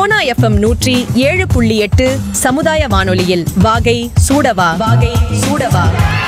Sona FM நூற்றி ஏழு புள்ளி எட்டு சமுதாய வானொலியில் வாகை சூடவா வாகை சூடவா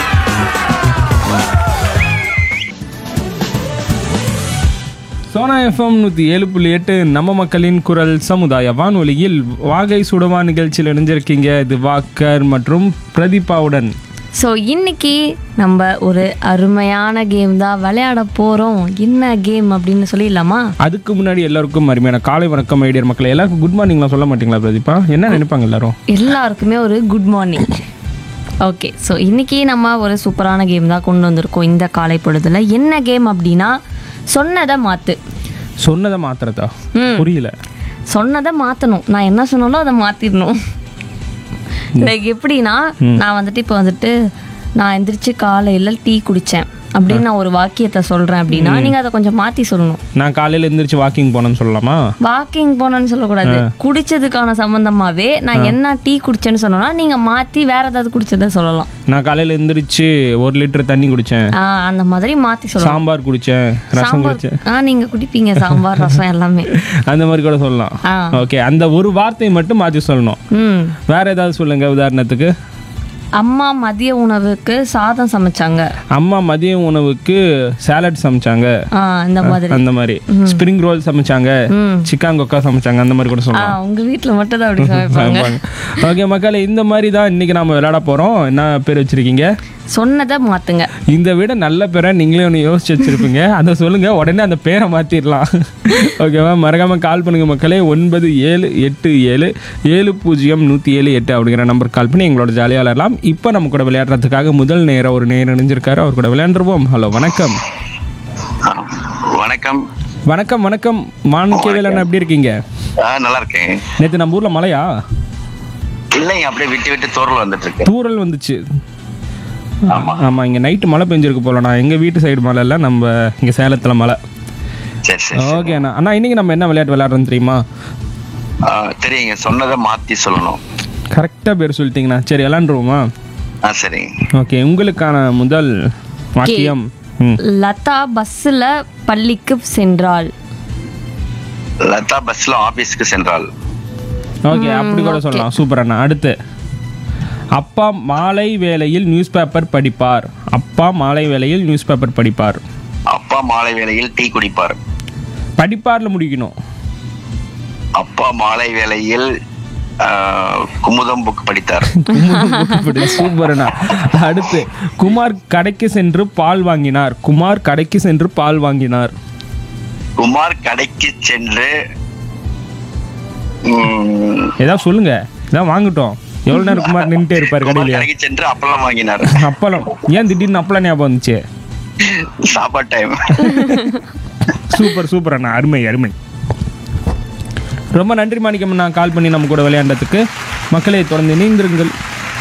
சோனா எஃப்எம் நூற்றி ஏழு புள்ளி எட்டு நம்ம மக்களின் குரல் சமுதாய வானொலியில் வாகை சுடவா நிகழ்ச்சியில் இணைஞ்சிருக்கீங்க இது வாக்கர் மற்றும் பிரதீபாவுடன் ஸோ இன்னைக்கு நம்ம ஒரு அருமையான கேம் தான் விளையாட போகிறோம் என்ன கேம் அப்படின்னு சொல்லிடலாமா அதுக்கு முன்னாடி எல்லாருக்கும் அருமையான காலை வணக்கம் ஐடியர் மக்கள் எல்லாருக்கும் குட் மார்னிங்லாம் சொல்ல மாட்டீங்களா பிரதீபா என்ன நினைப்பாங்க எல்லாரும் எல்லாருக்குமே ஒரு குட் மார்னிங் ஓகே ஸோ இன்னைக்கு நம்ம ஒரு சூப்பரான கேம் தான் கொண்டு வந்திருக்கோம் இந்த காலை பொழுதுல என்ன கேம் அப்படின்னா சொன்னதை மாற்று சொன்னதை மாத்திரதா புரியல சொன்னதை மாற்றணும் நான் என்ன சொன்னாலும் அதை மாற்றிடணும் லைக் எப்படின்னா நான் வந்துட்டு இப்போ வந்துட்டு நான் எந்திரிச்சு காலையில் டீ குடித்தேன் அப்படின்னு நான் ஒரு வாக்கியத்தை சொல்கிறேன் அப்படின்னா நீங்கள் அதை கொஞ்சம் மாற்றி சொல்லணும் நான் காலையில் எந்திரிச்சு வாக்கிங் போனேன்னு சொல்லலாமா வாக்கிங் போனேன்னு சொல்லக்கூடாது குடிச்சதுக்கான சம்பந்தமாவே நான் என்ன டீ குடிச்சேன்னு சொன்னோம்னா நீங்க மாத்தி வேற ஏதாவது குடிச்சதை சொல்லலாம் நான் காலையில் எந்திரிச்சு ஒரு லிட்டர் தண்ணி குடித்தேன் ஆ, அந்த மாதிரி மாத்தி சொல்லலாம் சாம்பார் குடித்தேன் ரசம் சாம்பார் குடித்தேன் ஆ நீங்க குடிப்பீங்க சாம்பார் ரசம் எல்லாமே அந்த மாதிரி கூட சொல்லலாம் ஆ. ஓகே அந்த ஒரு வார்த்தையை மட்டும் மாற்றி சொல்லணும் ம் வேற ஏதாவது சொல்லுங்க உதாரணத்துக்கு அம்மா மதிய உணவுக்கு சாதம் சமைச்சாங்க அம்மா மதிய உணவுக்கு சாலட் சமைச்சாங்க ஆ இந்த மாதிரி அந்த மாதிரி ஸ்ப்ரிங் ரோல் சமைச்சாங்க சிக்கான் கொக்கா சமைச்சாங்க அந்த மாதிரி கூட ஆ சொல்லலாம் உங்க வீட்ல மட்டும் தான் அப்படி சமைப்பாங்க ஓகே மக்களே இந்த மாதிரி தான் இன்னைக்கு நாம விளையாட போறோம் என்ன பேர் வச்சிருக்கீங்க சொன்னதை மாத்துங்க இந்த விட நல்ல பேரை நீங்களே ஒன்று யோசிச்சு வச்சிருப்பீங்க அதை சொல்லுங்க உடனே அந்த பேரை மாத்திரலாம் ஓகேவா மறக்காம கால் பண்ணுங்க மக்களே ஒன்பது ஏழு எட்டு ஏழு ஏழு பூஜ்ஜியம் நூற்றி ஏழு எட்டு அப்படிங்கிற நம்பர் கால் பண்ணி எங்களோட ஜாலியாக விளையாடலாம் இப்போ நம்ம கூட விளையாடுறதுக்காக முதல் நேரம் ஒரு நேரம் இணைஞ்சிருக்காரு அவர் கூட விளையாண்டுருவோம் ஹலோ வணக்கம் வணக்கம் வணக்கம் வணக்கம் மாணிக்கவேலன் எப்படி இருக்கீங்க ஆ நல்லா இருக்கேன் நேற்று நம்ம ஊரில் மழையா இல்லைங்க அப்படியே விட்டு விட்டு தூரல் வந்துட்டு இருக்கு தூறல் வந்துச்சு ஆமா ஆமாம் இங்கே நைட்டு மழை பெஞ்சிருக்கு போல நான் எங்கள் வீட்டு சைடு மழை இல்லை நம்ம இங்கே சேலத்தில் மழை சரி சரி ஓகே அண்ணா அண்ணா இன்னைக்கு நம்ம என்ன விளையாட்டு விளையாடுறோம் தெரியுமா ஆ, தெரியுங்க சொன்னதை மாத்தி சொல்லணும் கரெக்டாக பேர் சொல்லிட்டீங்கண்ணா சரி விளாண்டுருவோமா ஆ சரிங்க ஓகே உங்களுக்கான முதல் வாக்கியம் ம் லதா பஸ்ல பள்ளிக்கு சென்றாள் லதா பஸ்ல ஆபீஸ்க்கு சென்றாள் ஓகே அப்படி கூட சொல்லலாம் சூப்பர் அண்ணா அடுத்து அப்பா மாலை வேளையில் நியூஸ் பேப்பர் படிப்பார் அப்பா மாலை வேளையில் நியூஸ் பேப்பர் படிப்பார் அப்பா மாலை வேளையில் டீ குடிப்பார் படிப்பார்ல முடிக்கணும் அப்பா மாலை வேளையில் ஆ, குமுதம் புக் படித்தார் சூப்பர் அண்ணா அடுத்து குமார் கடைக்கு சென்று பால் வாங்கினார் குமார் கடைக்கு சென்று பால் வாங்கினார் குமார் கடைக்கு சென்று ம், ஏதாவது சொல்லுங்க ஏதாவது வாங்கட்டும் எவ்வளோ நேரம் குமார் நின்றுட்டே இருப்பார் குமார் கடையில கடைக்கு சென்று அப்பளம் வாங்கினார் அப்பளம் ஏன் திடீர்னு அப்பளம் ஞாபகம் வந்துச்சு சாப்பாடு டைம் சூப்பர் சூப்பர் அண்ணா அருமை அருமை ரொம்ப நன்றி மாணிக்கம் அண்ணா கால் பண்ணி நம்ம கூட விளையாண்டதுக்கு மக்களை தொடர்ந்து இணைந்திருங்கள்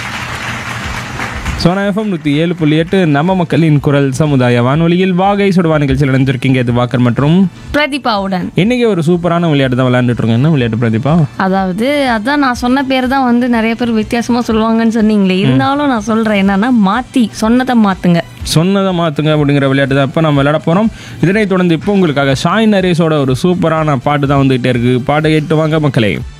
சோனா எஃப்எம் நூற்றி ஏழு புள்ளி எட்டு நம்ம மக்களின் குரல் சமுதாய வானொலியில் வாகை சுடுவா நிகழ்ச்சியில் நடந்திருக்கீங்க இது வாக்கர் மற்றும் பிரதீபாவுடன் இன்னைக்கு ஒரு சூப்பரான விளையாட்டு தான் விளையாண்டுட்டு இருக்கோம் என்ன விளையாட்டு பிரதீபா அதாவது அதான் நான் சொன்ன பேர் தான் வந்து நிறைய பேர் வித்தியாசமா சொல்லுவாங்கன்னு சொன்னீங்களே இருந்தாலும் நான் சொல்றேன் என்னன்னா மாத்தி சொன்னதை மாத்துங்க சொன்னதை மாற்றுங்க அப்படிங்கிற விளையாட்டு தான் இப்போ நம்ம விளையாட போகிறோம் இதனைத் தொடர்ந்து இப்போ உங்களுக்காக ஷாய் நரேஷோட ஒரு சூப்பரான பாட்டு தான் வந்துகிட்டே இருக்குது பாட்டு கேட்டு வாங்க மக்களே